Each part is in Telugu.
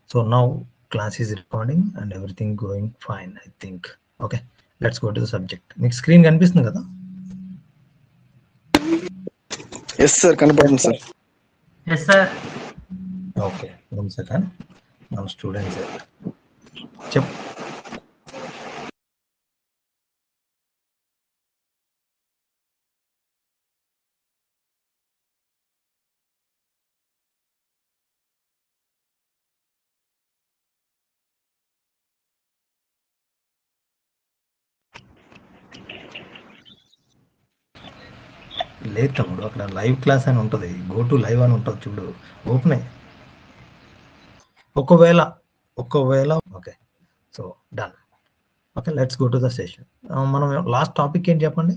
So now class is recording and everything going fine, I think. Okay, let's go to the subject. మీకు స్క్రీన్ కనిపిస్తుంది కదా ఎస్ సార్ కనపడుతుంది sir yes sir okay one second మన స్టూడెంట్స్ చెప్ లేదు తమ్ముడు అక్కడ లైవ్ క్లాస్ అని ఉంటుంది గో టు లైవ్ అని ఉంటుంది చూడు ఓపెన్ ఒకవేళ ఒకవేళ okay so done okay let's go to the session మనం లాస్ట్ టాపిక్ ఏంటి చెప్పండి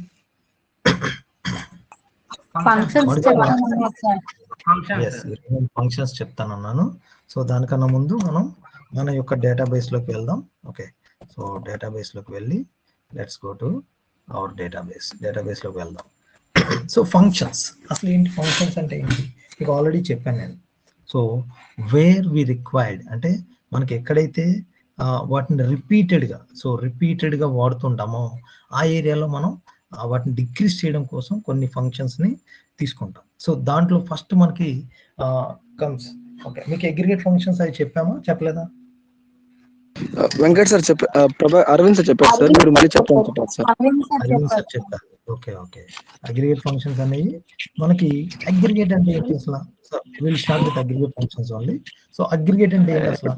ఫంక్షన్స్ What is చెప్పమన్నారు సార్ ఫంక్షన్ ఎస్ ఫంక్షన్స్ చెప్తానన్నాను సో దానికన్నా ముందు మనం మన యొక్క డేటాబేస్ లోకి వెళ్దాం ఓకే సో డేటాబేస్ లోకి వెళ్ళి let's go to our database database లోకి వెళ్దాం సో ఫంక్షన్స్ అసలు ఏంటి ఫంక్షన్స్ అంటే ఏంటి మీకు ఆల్రెడీ చెప్పాను నేను సో వేర్ వి రిక్వైర్డ్ అంటే మనకి ఎక్కడైతే ఆ, వాటిని రిపీటెడ్గా సో రిపీటెడ్గా వాడుతుంటామో ఆ ఏరియాలో మనం ఆ, వాటిని డిక్రీస్ చేయడం కోసం కొన్ని ఫంక్షన్స్ని తీసుకుంటాం సో దాంట్లో ఫస్ట్ మనకి కమ్స్ ఓకే మీకు అగ్రిగేట్ ఫంక్షన్స్ అవి చెప్పామా చెప్పలేదా వెంకట్ సార్ చెప్ప ఆ, ప్రభా అరవింద్ సార్ చెప్పారు సార్ మీరు మళ్ళీ చెప్పాలని చెప్పారు సార్ అరవింద్ సార్ అగ్రిగేట్ చెప్పారు చెప్పారు ఓకే ఓకే అగ్రిగేట్ ఫంక్షన్స్ అనేవి మనకి అగ్రిగేట్ అంటే ఏంటి అసలు so will start with aggregate functions only so aggregate అంటే ఏంటి అసలు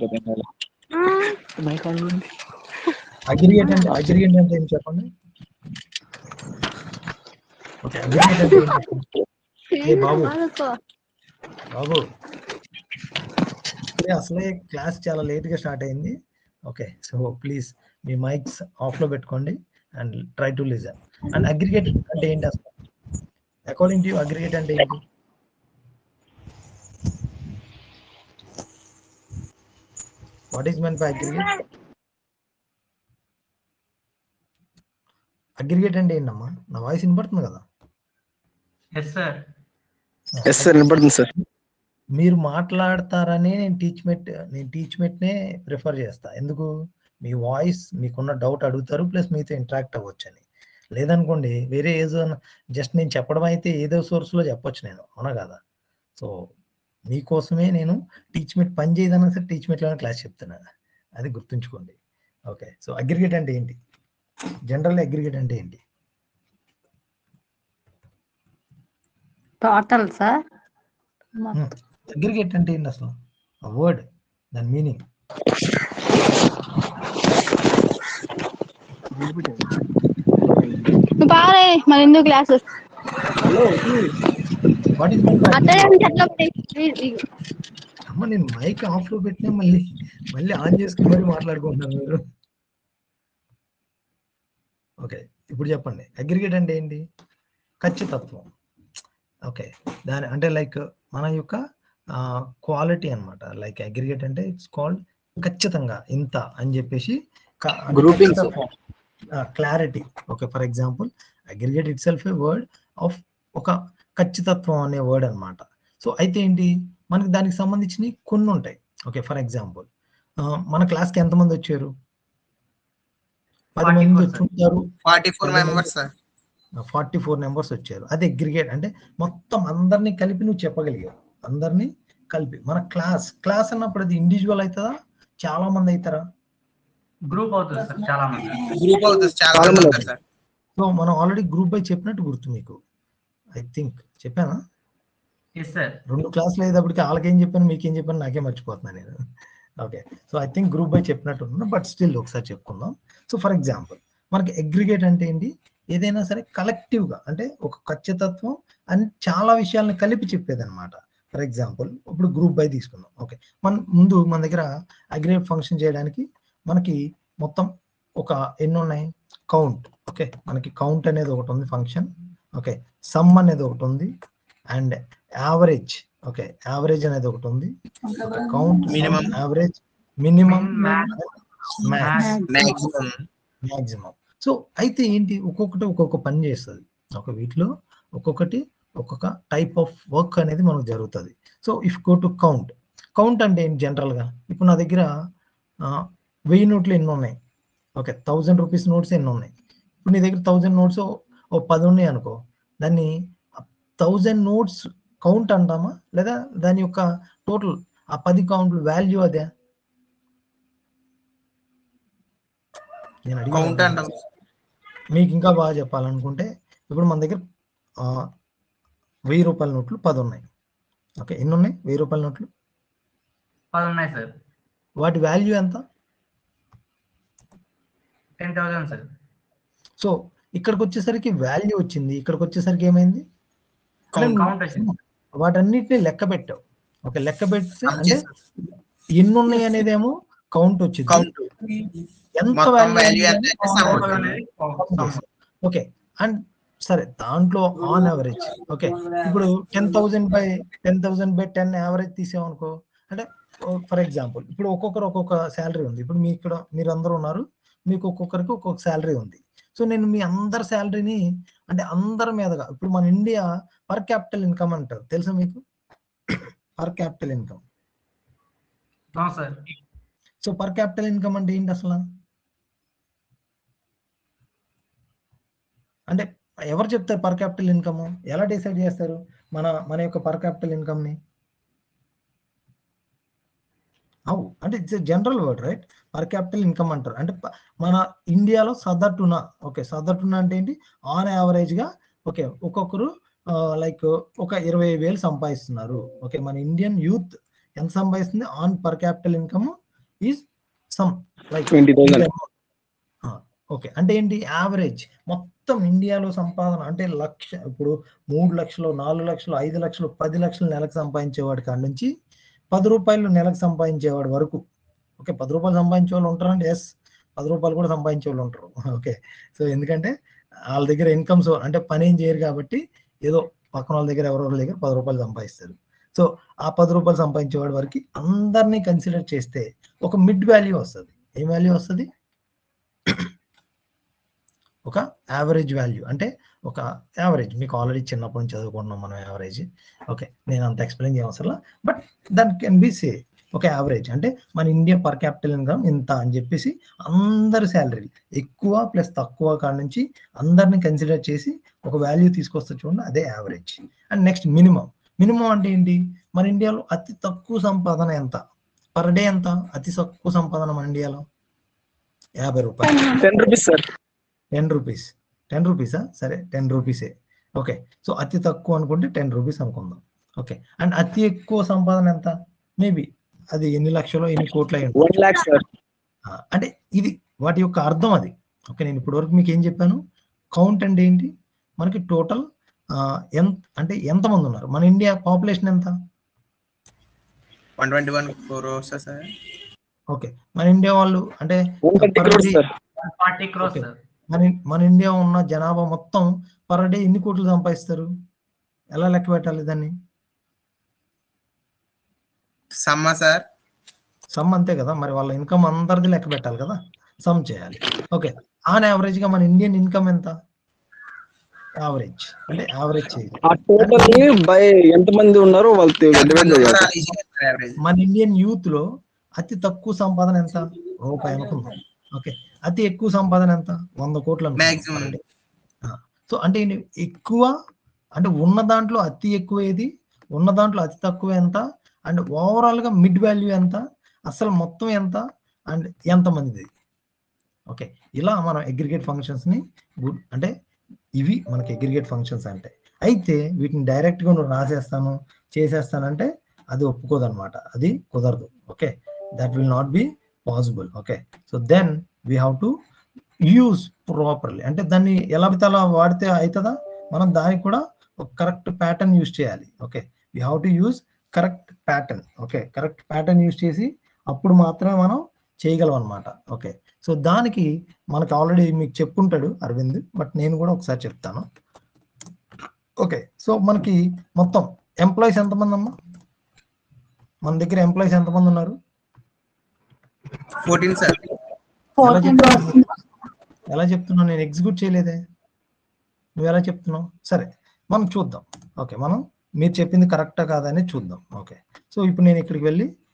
అగ్రిగేట్ అంటే అగ్రిగేట్ అంటే ఏం చెప్పండి ఓకే అగ్రిగేట్ అంటే ఏంటి? ఏ బాబు బాబు ఇప్పుడే అసలే క్లాస్ చాలా లేట్ గా స్టార్ట్ అయింది ఓకే సో ప్లీజ్ మీ మైక్స్ ఆఫ్ లో పెట్టుకోండి and try to listen and aggregate అంటే ఏంటి అసలు అకార్డింగ్ టు అగ్రిగేట్ అంటే ఏంటి what is meant by aggregate aggregate అంటే ఏంటమ్మా నా వాయిస్ వినపడుతుంది కదా ఎస్ సార్ ఎస్ సార్ వినపడుతుంది సార్ మీరు మాట్లాడతారని నేను టీచ్మెంట్ నేను టీచ్మెంట్నే ప్రిఫర్ చేస్తా ఎందుకు మీ వాయిస్ మీకున్న డౌట్ అడుగుతారు ప్లస్ మీతో ఇంటరాక్ట్ అవ్వచ్చు అని లేదనుకోండి వేరే ఏదో జస్ట్ నేను చెప్పడం అయితే ఏదో సోర్స్లో చెప్పొచ్చు నేను అవునా కదా సో మీకోసమే నేను టీచ్మెంట్ పని చేయదన్నా సరే టీచ్మెంట్లోనే క్లాస్ చెప్తున్నాను అది గుర్తుంచుకోండి ఓకే సో అగ్రిగేట్ అంటే ఏంటి జనరల్ అగ్రిగేట్ అంటే ఏంటి టోటల్ సార్ అగ్రిగేట్ అంటే ఏంటి అసలు వర్డ్ దాని మీనింగ్ నువ్వు పారే మన ఎందుకు క్లాసెస్ వాట్ ఈస్ మీన్ అట్లనే ఉంటే అట్లా ఒకటి. అమ్మ నేను మైక్ ఆఫ్ లో పెట్టినా మళ్ళీ మళ్ళీ ఆన్ చేసుకుని మరి మాట్లాడుకుంటున్నారు మీరు ఓకే ఇప్పుడు చెప్పండి అగ్రిగేట్ అంటే ఏంటి ఖచ్చితత్వం ఓకే దాని అంటే లైక్ మన యొక్క క్వాలిటీ అన్నమాట లైక్ అగ్రిగేట్ అంటే ఇట్స్ కాల్డ్ ఖచ్చితంగా ఇంత అని చెప్పేసి Groupings. Clarity okay for example aggregate itself a word of ఒక ఖచ్చితత్వం అనే వర్డ్ అన్నమాట సో అయితే ఏంటి మనకి దానికి సంబంధించిన కొన్ని ఉంటాయి ఓకే ఫర్ ఎగ్జాంపుల్ మన క్లాస్కి ఎంతమంది వచ్చారు పది 44 మంది sir. వచ్చి ఉంటారు ఫార్టీ ఫోర్ పది members sir forty four numbers వచ్చారు అది అగ్రిగేట్ అంటే మొత్తం అందరినీ కలిపి నువ్వు చెప్పగలిగావు అందరినీ కలిపి మన క్లాస్ క్లాస్ అన్నప్పుడు అది ఇండివిజువల్ అవుతుందా చాలా మంది అవుతారా గ్రూప్ అవుతుంది సార్ చాలా మంది గ్రూప్ అవుతుంది చాలా చాలా మంది మంది ఉంటారు సార్ సో మనం ఆల్రెడీ గ్రూప్ బై చెప్పినట్టు గుర్తు మీకు ఐ థింక్ చెప్పానా ఎస్ సార్ రెండు క్లాసులు అయ్యేటప్పటికి వాళ్ళకేం చెప్పాను మీకేం చెప్పాను నాకే మర్చిపోతున్నాను నేను okay so I think group by చెప్పినట్టు ఉన్నాను బట్ స్టిల్ ఒకసారి చెప్పుకుందాం సో ఫర్ ఎగ్జాంపుల్ మనకి అగ్రిగేట్ అంటే ఏంటి ఏదైనా సరే collective గా అంటే ఒక ఖచ్చితత్వం అని చాలా విషయాలను కలిపి చెప్పేది అనమాట ఫర్ ఎగ్జాంపుల్ ఇప్పుడు గ్రూప్ బై తీసుకుందాం ఓకే మన ముందు మన దగ్గర అగ్రిగేట్ ఫంక్షన్ చేయడానికి మనకి మొత్తం ఒక ఎన్ని ఉన్నాయి కౌంట్ ఓకే మనకి కౌంట్ అనేది ఒకటి ఉంది ఫంక్షన్ ఓకే సమ్ అనేది ఒకటి ఉంది అండ్ యావరేజ్ ఓకే యావరేజ్ అనేది ఒకటి ఉంది count Minimum. Average minimum Max. Max maximum maximum so అయితే ఏంటి ఒక్కొక్కటి ఒక్కొక్క పని చేస్తుంది ఒక వీటిలో ఒక్కొక్కటి ఒక్కొక్క టైప్ ఆఫ్ వర్క్ అనేది మనకు జరుగుతుంది so if go to count count అంటే ఏంటి జనరల్గా ఇప్పుడు నా దగ్గర ఆ, వెయ్యి నోట్లు ఎన్ని ఉన్నాయి ఓకే థౌజండ్ రూపీస్ నోట్స్ ఎన్ని ఉన్నాయి ఇప్పుడు నీ దగ్గర థౌజండ్ నోట్స్ ఓ పది ఉన్నాయి అనుకో దాన్ని థౌజండ్ నోట్స్ కౌంట్ అంటామా లేదా దాని యొక్క టోటల్ ఆ పది కౌంట్ వాల్యూ అదే నేను అడిగిన కౌంట్ అంటాం మీకు ఇంకా బాగా చెప్పాలనుకుంటే ఇప్పుడు మన దగ్గర ఆ, వెయ్యి రూపాయల నోట్లు పది ఉన్నాయి ఓకే ఎన్ని ఉన్నాయి వెయ్యి రూపాయల నోట్లు పది ఉన్నాయి సార్ వాటి వాల్యూ ఎంత టెన్ థౌసండ్ సార్ సో ఇక్కడికి వచ్చేసరికి వాల్యూ వచ్చింది ఇక్కడికి వచ్చేసరికి ఏమైంది Count. కౌంట్ వచ్చింది వాటన్నిటిని లెక్క పెట్టావు ఓకే లెక్క పెడితే అంటే ఎన్ని ఉన్నాయి అనేదేమో కౌంట్ వచ్చింది కౌంట్ ఎంత మొత్తం వాల్యూ వాల్యూ ఎంత అయితే sum Count అవుతుంది. అనేది count. ఓకే అండ్ సరే దాంట్లో ఆన్ యావరేజ్ ఓకే ఇప్పుడు ten thousand by ten thousand by ten average తీసామనుకో అంటే ఫర్ ఎగ్జాంపుల్ ఇప్పుడు ఒక్కొక్కరు ఒక్కొక్క శాలరీ ఉంది ఇప్పుడు మీ ఇక్కడ మీరు అందరూ ఉన్నారు మీకు ఒక్కొక్కరికి ఒక్కొక్క శాలరీ ఉంది సో నేను మీ అందరి శాలరీని అంటే అందరి మీదగా ఇప్పుడు మన ఇండియా పర్ క్యాపిటల్ ఇన్కమ్ అంటారు తెలుసా మీకు పర్ క్యాపిటల్ ఇన్కమ్ అవును sir so per capital income అంటే ఏంటి అసలు అంటే ఎవరు చెప్తారు పర్ క్యాపిటల్ ఇన్కమ్ ఎలా డిసైడ్ చేస్తారు మన మన యొక్క పర్ క్యాపిటల్ ఇన్కమ్ ని అవు అంటే it's general word right per capital income అంటారు అంటే ప- మన ఇండియాలో సదటున ఓకే సదటున అంటే ఏంటి ఆన్ యావరేజ్ గా ఓకే ఒక్కొక్కరు లైక్ ఒక ఇరవై వేలు సంపాదిస్తున్నారు ఓకే మన ఇండియన్ యూత్ ఎంత సంపాదిస్తుంది on per capital income is some like twenty thousand okay అంటే ఏంటి యావరేజ్ మొత్తం ఇండియాలో సంపాదన అంటే లక్ష ఇప్పుడు మూడు లక్షలు నాలుగు లక్షలు ఐదు లక్షలు పది లక్షలు నెలకు సంపాదించేవాడి కాడ నుంచి పది రూపాయలు నెలకు సంపాదించేవాడి వరకు ఓకే పది రూపాయలు సంపాదించే వాళ్ళు ఉంటారండి ఎస్ పది రూపాయలు కూడా సంపాదించే వాళ్ళు ఉంటారు ఓకే సో ఎందుకంటే వాళ్ళ దగ్గర ఇన్కమ్స్ అంటే పని ఏం చేయరు కాబట్టి ఏదో పక్కన వాళ్ళ దగ్గర ఎవరెవరి దగ్గర పది రూపాయలు సంపాదిస్తారు సో ఆ పది రూపాయలు సంపాదించేవాడి వరకు అందరినీ కన్సిడర్ చేస్తే ఒక మిడ్ వాల్యూ వస్తుంది ఏం వాల్యూ వస్తుంది ఒక యావరేజ్ వాల్యూ అంటే ఒక యావరేజ్ మీకు ఆల్రెడీ చిన్నప్పటి నుంచి చదువుకుంటున్నాం మనం యావరేజ్ ఓకే నేను అంత ఎక్స్ప్లెయిన్ చేయవసరం but that can be say ఒక యావరేజ్ అంటే మన ఇండియా పర్ క్యాపిటల్ ఇన్కమ్ ఇంత అని చెప్పేసి అందరి శాలరీ ఎక్కువ ప్లస్ తక్కువ కాడ నుంచి అందరిని కన్సిడర్ చేసి ఒక వాల్యూ తీసుకొస్తే చూడండి అదే average and next minimum minimum అంటే ఏంటి మన ఇండియాలో అతి తక్కువ సంపాదన ఎంత పర్ డే ఎంత అతి తక్కువ సంపాదన మన ఇండియాలో యాభై రూపాయలు ten rupees sir ten rupees ten రూపీసా సరే టెన్ రూపీసే ఓకే సో అతి తక్కువ అనుకుంటే టెన్ రూపీస్ అనుకుందాం ఓకే అండ్ అతి ఎక్కువ సంపాదన ఎంత మేబీ అది ఎన్ని లక్షలు ఎన్ని కోట్ల అయి ఉంటుంది. వన్ ల్యాక్ సార్ ఆ, అంటే ఇది వాటి యొక్క అర్థం అది ఓకే నేను ఇప్పటి వరకు మీకు ఏం చెప్పాను కౌంట్ అంటే ఏంటి మనకి టోటల్ ఎంత అంటే ఎంత మంది ఉన్నారు మన ఇండియా పాపులేషన్ ఎంత one twenty one crores sir okay మన ఇండియా వాళ్ళు అంటే one thirty crores sir forty crores Okay. Sir మన మన ఇండియా ఉన్న జనాభా మొత్తం పర్ డే ఎన్ని కోట్లు సంపాదిస్తారు ఎలా లెక్క పెట్టాలి దాన్ని సమ్మ సార్ సమ్ అంతే కదా మరి వాళ్ళ ఇన్కమ్ అందరిది లెక్క పెట్టాలి కదా సమ్ చేయాలి ఓకే ఆన్ యావరేజ్ గా మన ఇండియన్ ఇన్కమ్ ఎంత యావరేజ్ అంటే యావరేజ్ చేయాలి ఆ టోటల్ ని బై ఎంత మంది ఉన్నారో వాళ్ళు డివైడ్ చేయాలి యావరేజ్ మన ఇండియన్ యూత్ లో అతి తక్కువ సంపాదన ఎంత రూపాయి అనుకుందాం ఓకే అతి ఎక్కువ సంపాదన ఎంత వంద కోట్లు Maximum. సో అంటే ఏంటి? ఎక్కువ అంటే ఉన్న దాంట్లో అతి ఎక్కువ ఏది ఉన్న దాంట్లో అతి తక్కువ ఎంత అండ్ ఓవరాల్ గా మిడ్ వాల్యూ ఎంత అసలు మొత్తం ఎంత అండ్ ఎంత మందిది ఓకే ఇలా మనం అగ్రిగేట్ ఫంక్షన్స్ ని గుడ్ అంటే ఇవి మనకి అగ్రిగేట్ ఫంక్షన్స్ అంటే అయితే వీటిని డైరెక్ట్ గా నువ్వు రాసేస్తాను చేసేస్తానంటే అది ఒప్పుకోదన్నమాట అది కుదరదు okay that will not be possible okay so then we have to use properly అంటే దాన్ని ఎలా పడితే అలా వాడితే అవుతుందా మనం దానికి కూడా ఒక కరెక్ట్ ప్యాటర్న్ యూజ్ చేయాలి okay we have to use correct pattern okay correct pattern use చేసి అప్పుడు మాత్రమే మనం చేయగలం అనమాట ఓకే సో దానికి మనకి ఆల్రెడీ మీకు చెప్పుంటాడు అరవింద్ బట్ నేను కూడా ఒకసారి చెప్తాను ఓకే సో మనకి మొత్తం ఎంప్లాయీస్ ఎంతమంది అమ్మా మన దగ్గర ఎంప్లాయీస్ ఎంతమంది ఉన్నారు ఫోర్టీన్ సార్ ఎలా చెప్తున్నావు ఎలా చెప్తున్నావు నేను ఎగ్జిక్యూట్ చేయలేదే నువ్వు ఎలా చెప్తున్నావు సరే మనం చూద్దాం ఓకే మనం మీరు చెప్పింది కరెక్టా కాదని చూద్దాం ఓకే సో ఇప్పుడు నేను ఇక్కడికి వెళ్ళి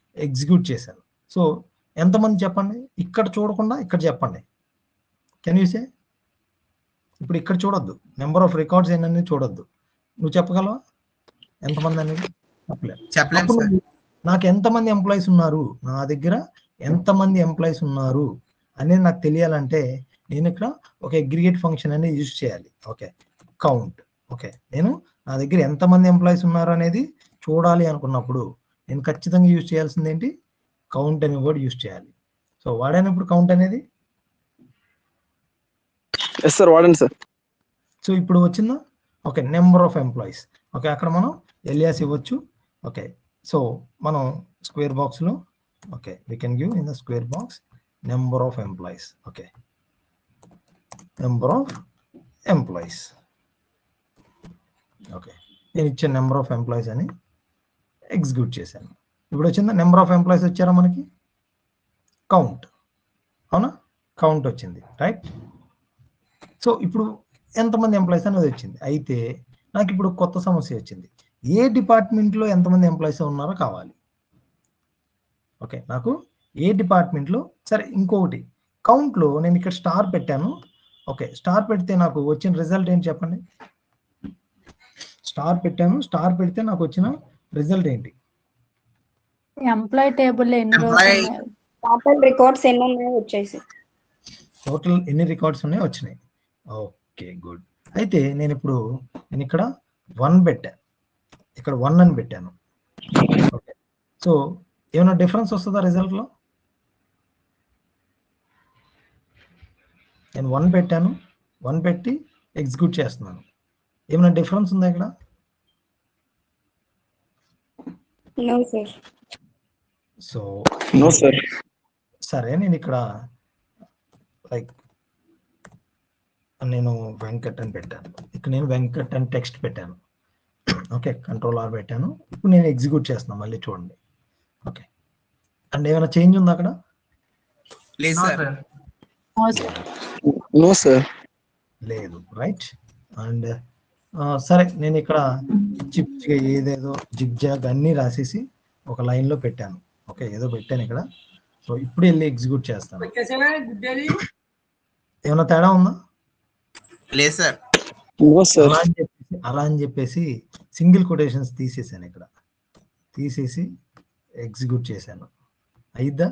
ఎగ్జిక్యూట్ చేశాను సో ఎంతమంది చెప్పండి ఇక్కడ చూడకుండా ఇక్కడ చెప్పండి కెన్ యూ సే ఇప్పుడు ఇక్కడ చూడొద్దు నెంబర్ ఆఫ్ రికార్డ్స్ ఏంటనేది చూడొద్దు నువ్వు చెప్పగలవా ఎంతమంది అనేది చెప్పలేదు చెప్పలేము అప్పుడు సార్ నాకు ఎంతమంది ఎంప్లాయీస్ ఉన్నారు నా దగ్గర ఎంతమంది ఎంప్లాయీస్ ఉన్నారు అనేది నాకు తెలియాలంటే నేను ఇక్కడ ఒక అగ్రిగేట్ ఫంక్షన్ అనేది యూజ్ చేయాలి ఓకే కౌంట్ ఓకే నేను నా దగ్గర ఎంతమంది ఎంప్లాయీస్ ఉన్నారు అనేది చూడాలి అనుకున్నప్పుడు నేను ఖచ్చితంగా యూజ్ చేయాల్సింది ఏంటి కౌంట్ అనే వర్డ్ యూజ్ చేయాలి సో వాడైనప్పుడు కౌంట్ అనేది ఎస్ సార్ వాడండి సార్ సో ఇప్పుడు వచ్చిందా okay number of employees okay అక్కడ మనం ఎలియాస్ ఇవ్వచ్చు ఓకే సో మనం స్క్వేర్ బాక్స్లో okay we can give in the square box number of employees okay number of employees okay నేను ఇచ్చే నెంబర్ ఆఫ్ ఎంప్లాయీస్ అని ఎగ్జిక్యూట్ చేశాను ఇప్పుడు వచ్చిందా నెంబర్ ఆఫ్ ఎంప్లాయీస్ వచ్చారా మనకి కౌంట్ అవునా కౌంట్ వచ్చింది రైట్ సో ఇప్పుడు ఎంతమంది ఎంప్లాయీస్ అనేది వచ్చింది అయితే నాకు ఇప్పుడు కొత్త సమస్య వచ్చింది ఏ డిపార్ట్మెంట్లో ఎంతమంది ఎంప్లాయీస్ ఉన్నారో కావాలి ఓకే నాకు ఏ డిపార్ట్మెంట్లో సరే ఇంకొకటి కౌంట్లో నేను ఇక్కడ స్టార్ పెట్టాను ఓకే స్టార్ పెడితే నాకు వచ్చిన రిజల్ట్ ఏంటి చెప్పండి స్టార్ పెట్టాను స్టార్ పెడితే నాకు వచ్చిన రిజల్ట్ ఏంటి ఎంప్లాయ్ టేబుల్ ఎన్ని రోజులు Employee- ఉన్నాయి? టోటల్ రికార్డ్స్ ఎన్ని ఉన్నాయో వచ్చేసి టోటల్ ఎన్ని రికార్డ్స్ ఉన్నాయో వచ్చినాయి ఓకే గుడ్ అయితే నేను ఇప్పుడు నేను ఇక్కడ వన్ పెట్టాను ఇక్కడ వన్ అని పెట్టాను ఓకే సో ఏమైనా డిఫరెన్స్ వస్తుందా result లో నేను వన్ పెట్టాను వన్ పెట్టి ఎగ్జిక్యూట్ చేస్తున్నాను ఏమైనా డిఫరెన్స్ ఉందా ఇక్కడ no sir so no sir సరే నేను ఇక్కడ లైక్ నేను వెంకట్ అని పెట్టాను ఇక్కడ నేను వెంకట్ అని టెక్స్ట్ పెట్టాను ఓకే కంట్రోల్ ఆర్ పెట్టాను ఇప్పుడు నేను ఎగ్జిక్యూట్ చేస్తున్నాను మళ్ళీ చూడండి ఓకే అండ్ ఏమైనా చేంజ్ ఉందా అక్కడ లేదు no sir sir No, sir. No sir లేదు రైట్ అండ్ సరే నేను ఇక్కడ చిప్గా ఏదేదో జిగ్జాగ్ అన్నీ రాసేసి ఒక లైన్లో పెట్టాను ఓకే ఏదో పెట్టాను ఇక్కడ సో ఇప్పుడు వెళ్ళి ఎగ్జిక్యూట్ చేస్తాను ఏమైనా తేడా ఉందా లేదు సార్ నో సార్ అలా అని చెప్పేసి అలా అని చెప్పేసి సింగిల్ కొటేషన్స్ తీసేసాను ఇక్కడ తీసేసి ఎగ్జిక్యూట్ చేశాను అయిద్దా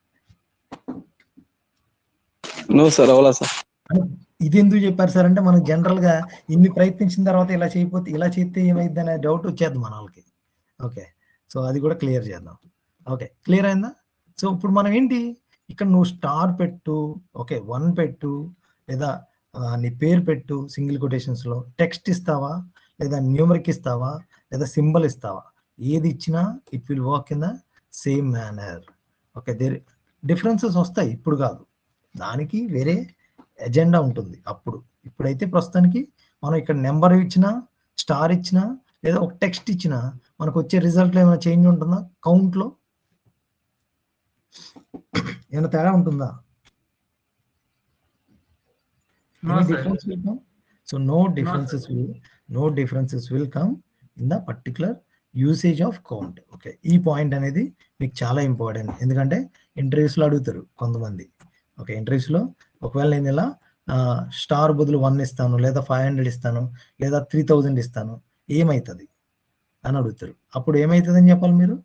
నో సార్ అవలా సార్ ఇది ఎందుకు చెప్పారు సార్ అంటే మనం జనరల్ గా ఇన్ని ప్రయత్నించిన తర్వాత ఇలా చేయకపోతే ఇలా చేస్తే ఏమైంది అనే డౌట్ వచ్చేది మన వాళ్ళకి ఓకే సో అది కూడా క్లియర్ చేద్దాం ఓకే క్లియర్ అయిందా సో ఇప్పుడు మనం ఏంటి ఇక్కడ నువ్వు స్టార్ పెట్టు ఓకే వన్ పెట్టు లేదా ఆ, నీ పేరు పెట్టు సింగిల్ కొటేషన్స్ లో టెక్స్ట్ ఇస్తావా లేదా న్యూమరిక్ ఇస్తావా లేదా సింబల్ ఇస్తావా ఏది ఇచ్చినా it will work in the same manner okay there differences వస్తాయి ఇప్పుడు కాదు దానికి వేరే ఎజెండా ఉంటుంది అప్పుడు ఇప్పుడైతే ప్రస్తుతానికి మనం ఇక్కడ నెంబర్ ఇచ్చినా స్టార్ ఇచ్చినా లేదా ఒక టెక్స్ట్ ఇచ్చినా మనకు వచ్చే రిజల్ట్లో ఏమైనా చేంజ్ ఉంటుందా కౌంట్లో ఏమైనా తేడా ఉంటుందా No, Any sir. difference will come? So no differences will no differences will come in the particular usage of count okay ఈ పాయింట్ అనేది మీకు చాలా ఇంపార్టెంట్ ఎందుకంటే interviews లో అడుగుతారు కొంతమంది ఓకే లో ఒకవేళ నేను ఇలా స్టార్ బదులు వన్ ఇస్తాను లేదా ఫైవ్ హండ్రెడ్ ఇస్తాను లేదా త్రీ థౌజండ్ ఇస్తాను ఏమవుతుంది అని అడుగుతారు అప్పుడు ఏమవుతుంది అని చెప్పాలి మీరు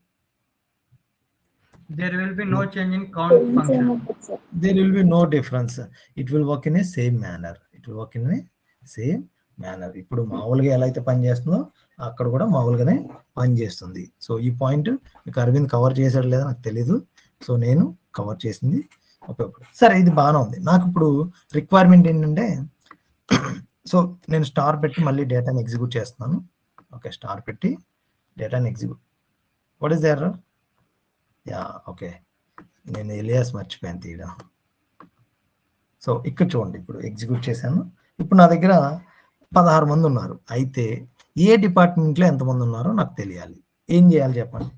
There will be no change in count function. there will be no difference it will work in a same manner it will work in a same manner ఇప్పుడు మామూలుగా ఎలా అయితే పని చేస్తుందో అక్కడ కూడా మామూలుగానే పని చేస్తుంది సో ఈ పాయింట్ మీకు అరవింద్ కవర్ చేశాడు లేదా నాకు తెలీదు సో నేను కవర్ చేసింది ఉపయోగపడు సరే ఇది బాగానే ఉంది నాకు ఇప్పుడు రిక్వైర్మెంట్ ఏంటంటే సో నేను స్టార్ పెట్టి మళ్ళీ డేటాని ఎగ్జిక్యూట్ చేస్తున్నాను ఓకే స్టార్ పెట్టి డేటాని execute what is there ya okay నేను ఎలియాస్ మర్చిపోయాను తీయడం సో ఇక్కడ చూడండి ఇప్పుడు ఎగ్జిక్యూట్ చేశాను ఇప్పుడు నా దగ్గర పదహారు మంది ఉన్నారు అయితే ఏ డిపార్ట్మెంట్లో ఎంతమంది ఉన్నారో నాకు తెలియాలి ఏం చేయాలి చెప్పండి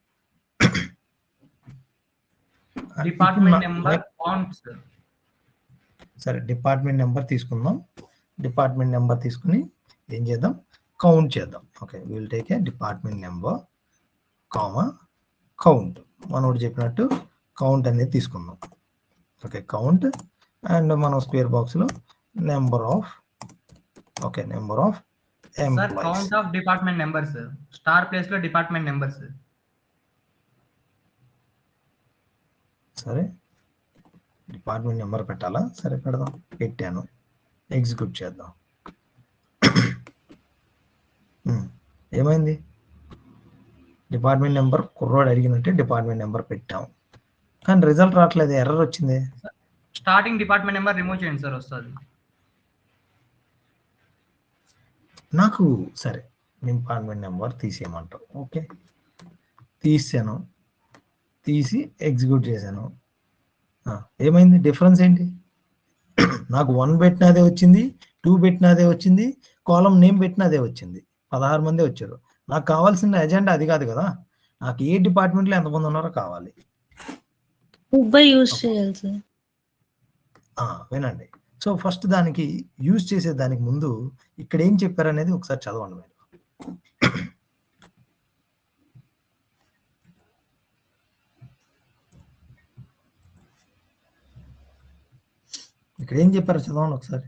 Department ఇప్పుడు నా- number count, sir. సరే డిపార్ట్మెంట్ నెంబర్ తీసుకుందాం డిపార్ట్మెంట్ నెంబర్ తీసుకుని ఏం చేద్దాం కౌంట్ చేద్దాం okay will take a department number comma count మనోడు చెప్పినట్టు కౌంట్ అనేది తీసుకుందాం ఓకే కౌంట్ అండ్ మనం స్క్వేర్ బాక్స్లో number of okay number of sir employees count of department numbers star place లో డిపార్ట్మెంట్ నెంబర్స్ సరే డిపార్ట్మెంట్ నెంబర్ పెట్టాలా సరే పెడదాం పెట్టాను ఎగ్జిక్యూట్ చేద్దాం ఉమ్, ఏమైంది డిపార్ట్మెంట్ నెంబర్ కుర్రోడు అడిగినట్టే డిపార్ట్మెంట్ నెంబర్ పెట్టాం కానీ రిజల్ట్ రావట్లేదు ఎర్రర్ వచ్చింది స్టార్టింగ్ డిపార్ట్మెంట్ నెంబర్ రిమూవ్ చేయండి సార్ వస్తుంది నాకు సరే డిపార్ట్మెంట్ నెంబర్ తీసేయమంటావు ఓకే తీసాను తీసి ఎగ్జిక్యూట్ చేశాను ఆ, ఏమైంది డిఫరెన్స్ ఏంటి నాకు వన్ పెట్టినదే వచ్చింది టూ పెట్టినదే వచ్చింది కాలం నేమ్ పెట్టినదే వచ్చింది పదహారు మంది వచ్చారు నాకు కావాల్సిన ఎజెండా అది కాదు కదా నాకు ఏ డిపార్ట్మెంట్లో ఎంతమంది ఉన్నారో కావాలి ఉబ్బై యూజ్ చేయాలి సార్ ఆ, వినండి సో ఫస్ట్ దానికి యూజ్ చేసే దానికి ముందు ఇక్కడ ఏం చెప్పారనేది ఒకసారి చదవండి మీరు ఇక్కడ ఏం చెప్పారో చదవండి ఒకసారి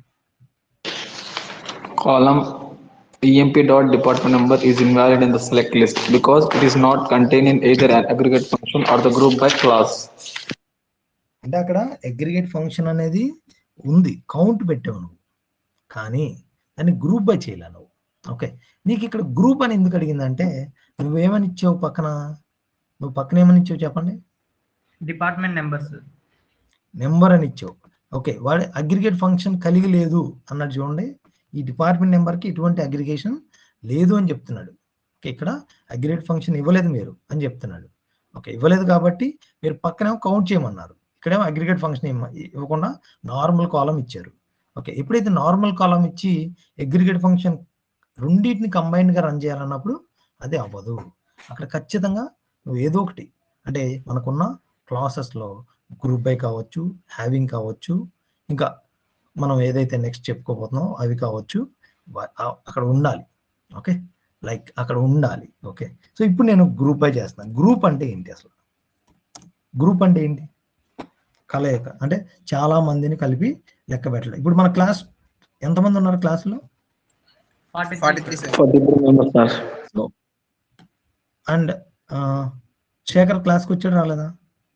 column emp dot department number is invalid in the select list because it is not contained in either an aggregate function or the group by class. అంటే అక్కడ అగ్రిగేట్ ఫంక్షన్ అనేది ఉంది కౌంట్ పెట్టావు నువ్వు కానీ దాన్ని గ్రూప్ బై చేయలే నువ్వు ఓకే నీకు ఇక్కడ గ్రూప్ అని ఎందుకు అడిగిందంటే నువ్వేమని ఇచ్చావు పక్కన నువ్వు పక్కన ఏమని ఇచ్చావు చెప్పండి డిపార్ట్మెంట్ నెంబర్స్ నెంబర్ అని ఇచ్చావు ఓకే వాడు అగ్రిగేట్ ఫంక్షన్ కలిగి లేదు అన్నట్టు చూడండి ఈ డిపార్ట్మెంట్ నెంబర్కి ఎటువంటి అగ్రిగేషన్ లేదు అని చెప్తున్నాడు ఓకే ఇక్కడ అగ్రిగేట్ ఫంక్షన్ ఇవ్వలేదు మీరు అని చెప్తున్నాడు ఓకే ఇవ్వలేదు కాబట్టి మీరు పక్కనేమో కౌంట్ చేయమన్నారు ఇక్కడేమో అగ్రిగేట్ ఫంక్షన్ ఇవ్వకుండా నార్మల్ కాలం ఇచ్చారు ఓకే ఎప్పుడైతే నార్మల్ కాలం ఇచ్చి అగ్రిగేట్ ఫంక్షన్ రెండింటిని combined గా రన్ చేయాలన్నప్పుడు అది అవ్వదు అక్కడ ఖచ్చితంగా నువ్వు ఏదో ఒకటి అంటే మనకున్న classes లో గ్రూప్ బై కావచ్చు హ్యావింగ్ కావచ్చు ఇంకా మనం ఏదైతే నెక్స్ట్ చెప్పుకోబోతున్నామో అవి కావచ్చు వా- ఆ- అక్కడ ఉండాలి ఓకే లైక్ అక్కడ ఉండాలి ఓకే సో ఇప్పుడు నేను గ్రూప్ బై చేస్తున్నాను గ్రూప్ అంటే ఏంటి అసలు గ్రూప్ అంటే ఏంటి కలయిక అంటే చాలా మందిని కలిపి లెక్క పెట్టడం ఇప్పుడు మన క్లాస్ ఎంతమంది ఉన్నారు క్లాసులో forty forty three sir Forty-three members, sir. So and Shekhar క్లాస్కి వచ్చాడు రాలేదా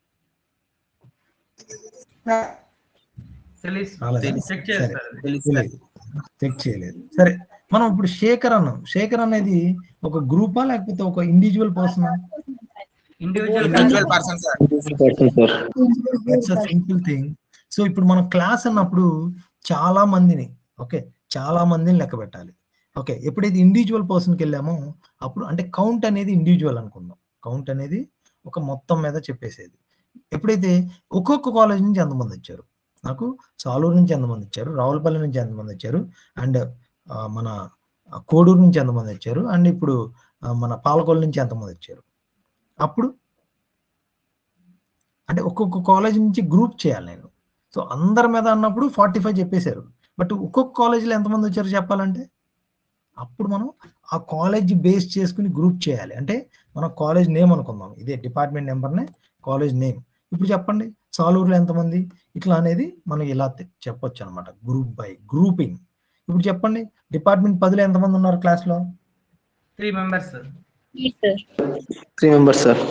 తెలియదు రాలేదా చెక్ సరే చేస్తారు తెలుసు సార్ తెలియదు. చెక్ చేయలేదు సరే మనం ఇప్పుడు శేఖర్ అన్నాం శేఖర్ అనేది ఒక గ్రూపా లేకపోతే ఒక individual person individual individual person sir Person, sir. It's a simple thing so ఇప్పుడు మనం క్లాస్ అన్నప్పుడు చాలా మందిని ఓకే చాలా మందిని లెక్క పెట్టాలి ఓకే ఎప్పుడైతే ఇండివిజువల్ పర్సన్కి వెళ్ళామో అప్పుడు అంటే కౌంట్ అనేది ఇండివిజువల్ అనుకుందాం కౌంట్ అనేది ఒక మొత్తం మీద చెప్పేసేది ఎప్పుడైతే ఒక్కొక్క కాలేజ్ నుంచి ఎంతమంది వచ్చారు నాకు సాలూరు నుంచి ఎంతమంది వచ్చారు రావులపల్లి నుంచి ఎంతమంది వచ్చారు అండ్ మన ఆ, కోడూరు నుంచి ఎంతమంది వచ్చారు అండ్ ఇప్పుడు ఆ, మన పాలకొల్లు నుంచి ఎంతమంది వచ్చారు అప్పుడు అంటే ఒక్కొక్క కాలేజ్ నుంచి గ్రూప్ చేయాలి నేను సో అందరి మీద అన్నప్పుడు ఫార్టీ ఫైవ్ చెప్పేశారు బట్ ఒక్కొక్క కాలేజీలో ఎంతమంది వచ్చారో చెప్పాలంటే అప్పుడు మనం ఆ కాలేజ్ బేస్ చేసుకుని గ్రూప్ చేయాలి అంటే మనం కాలేజ్ నేమ్ అనుకుందాం ఇదే డిపార్ట్మెంట్ నెంబర్నే కాలేజ్ నేమ్ ఇప్పుడు చెప్పండి సాలూరులో ఎంతమంది ఇట్లా అనేది మనం ఇలా తె- చెప్పొచ్చు అనమాట గ్రూప్ బై గ్రూపింగ్ ఇప్పుడు చెప్పండి డిపార్ట్మెంట్ పదిలో ఎంతమంది ఉన్నారు క్లాస్లో three members Three members, sir.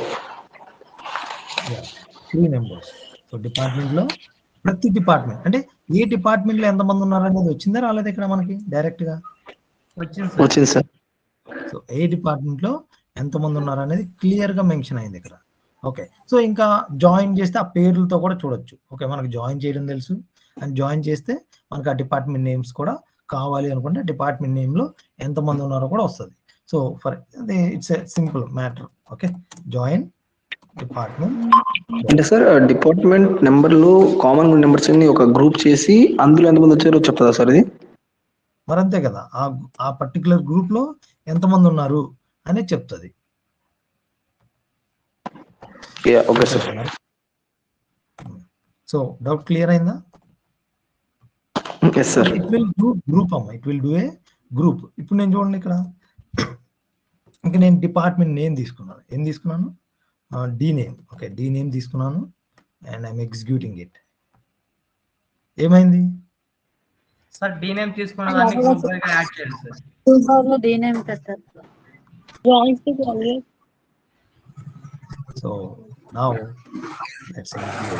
Three members so department లో ప్రతి డిపార్ట్మెంట్ అంటే ఏ డిపార్ట్మెంట్ లో ఎంతమంది ఉన్నారు అనేది వచ్చిందా రాలేదు ఇక్కడ మనకి డైరెక్ట్ గా వచ్చింది సార్ వచ్చింది సార్ సో ఏ డిపార్ట్మెంట్ లో ఎంతమంది ఉన్నారు అనేది క్లియర్ గా మెన్షన్ అయింది ఇక్కడ ఓకే సో ఇంకా జాయిన్ చేస్తే ఆ పేర్లతో కూడా చూడొచ్చు ఓకే మనకు జాయిన్ చేయడం తెలుసు అండ్ జాయిన్ చేస్తే మనకు ఆ డిపార్ట్మెంట్ నేమ్స్ కూడా కావాలి అనుకుంటే డిపార్ట్మెంట్ నేమ్ లో ఎంతమంది ఉన్నారో కూడా వస్తుంది so for it's simple matter okay join department అంటే సార్ డిపార్ట్మెంట్ నెంబర్లు కామన్ నెంబర్స్ అన్ని ఒక గ్రూప్ చేసి అందులో ఎంతమంది వచ్చారో చెప్తుందా సార్ ఇది మరి అంతే కదా ఆ ఆ పర్టికులర్ గ్రూప్ లో ఎంతమంది ఉన్నారు అనేది చెప్తుంది okay sir so doubt clear అయిందా yes sir it will do group అమ్మ it will do a group ఇప్పుడు నేను చూడండి ఇక్కడ ఇంకా నేను డిపార్ట్మెంట్ నేమ్ తీసుకున్నాను ఏం తీసుకున్నాను D name okay D name తీసుకున్నాను అండ్ ఐఎమ్ ఎగ్జిక్యూటింగ్ ఇట్ ఏమైంది సార్ డీ నేమ్ తీసుకున్న దాన్ని గ్రూప్ బై గా యాడ్ చేయండి సార్ సూపర్ లో డీనేమ్ పెట్టారు జాయిన్స్ కి వెళ్ళి సో నౌ లెట్స్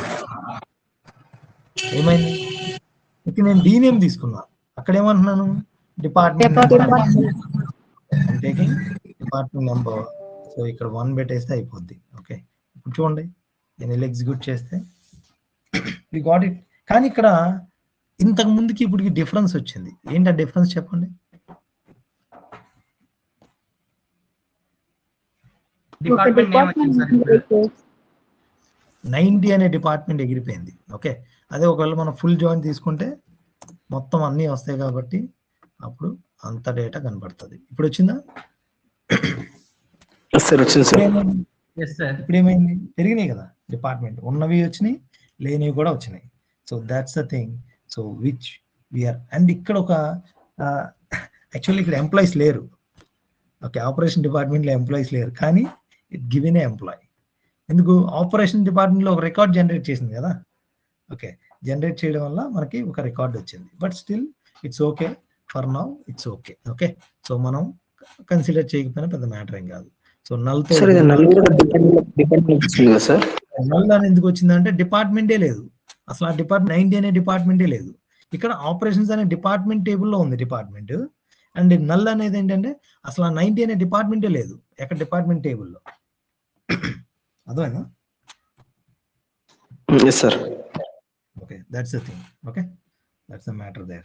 ఏమైంది ఇక్కడ నేను డి నేమ్ తీసుకున్నా అక్కడ ఏమంటున్నాను department taking department number so ఇక్కడ వన్ పెట్టేస్తే అయిపోద్ది ఓకే ఇప్పుడు చూడండి నేను వెళ్ళి ఎగ్జిక్యూట్ చేస్తే వి గాట్ ఇట్ కానీ ఇక్కడ ఇంతకు ముందుకి ఇప్పటికి డిఫరెన్స్ వచ్చింది ఏంటి ఆ డిఫరెన్స్ చెప్పండి డిపార్ట్మెంట్ నేమ్ వచ్చింది సార్ ఇప్పుడు నైంటీ అనే డిపార్ట్మెంట్ ఎగిరిపోయింది ఓకే అదే ఒకవేళ మనం ఫుల్ జాయిన్ తీసుకుంటే మొత్తం అన్నీ వస్తాయి కాబట్టి అప్పుడు అంత డేటా కనబడుతుంది ఇప్పుడు వచ్చిందా సార్ వచ్చింది సార్ ఏమైంది? ఎస్ సార్ ఇప్పుడు ఏమైంది పెరిగినాయి కదా డిపార్ట్మెంట్ ఉన్నవి వచ్చినాయి లేనివి కూడా వచ్చినాయి so that's the thing so which we are and ఇక్కడ ఒక యాక్చువల్లీ ఇక్కడ ఎంప్లాయీస్ లేరు ఓకే ఆపరేషన్ డిపార్ట్మెంట్లో ఎంప్లాయీస్ లేరు కానీ ఇట్ గివెన్ ఏ ఎంప్లాయీ ఎందుకు ఆపరేషన్ డిపార్ట్మెంట్లో ఒక రికార్డ్ జనరేట్ చేసింది కదా ఓకే జనరేట్ చేయడం వల్ల మనకి ఒక రికార్డ్ వచ్చింది but still it's okay for now it's okay okay so మనం కన్సిడర్ చేయకపోయినా పెద్ద మ్యాటర్ ఏం కాదు సో నల్తో సార్ ఇది నలుగురు డిపార్ట్మెంట్ డిపార్ట్మెంట్ వచ్చింది కదా సార్ నల్ అని ఎందుకు వచ్చిందంటే డిపార్ట్మెంటే లేదు అసలు ఆ డిపార్ట్మెంట్ నైన్టీ అనే డిపార్ట్మెంటే లేదు ఇక్కడ ఆపరేషన్స్ అనే డిపార్ట్మెంట్ టేబుల్లో ఉంది డిపార్ట్మెంట్ అండ్ నల్ అనేది ఏంటంటే అసలు ఆ నైన్టీ అనే డిపార్ట్మెంటే లేదు ఎక్కడ డిపార్ట్మెంట్ టేబుల్లో అర్థమైందా yes sir okay that's the thing okay that's the matter there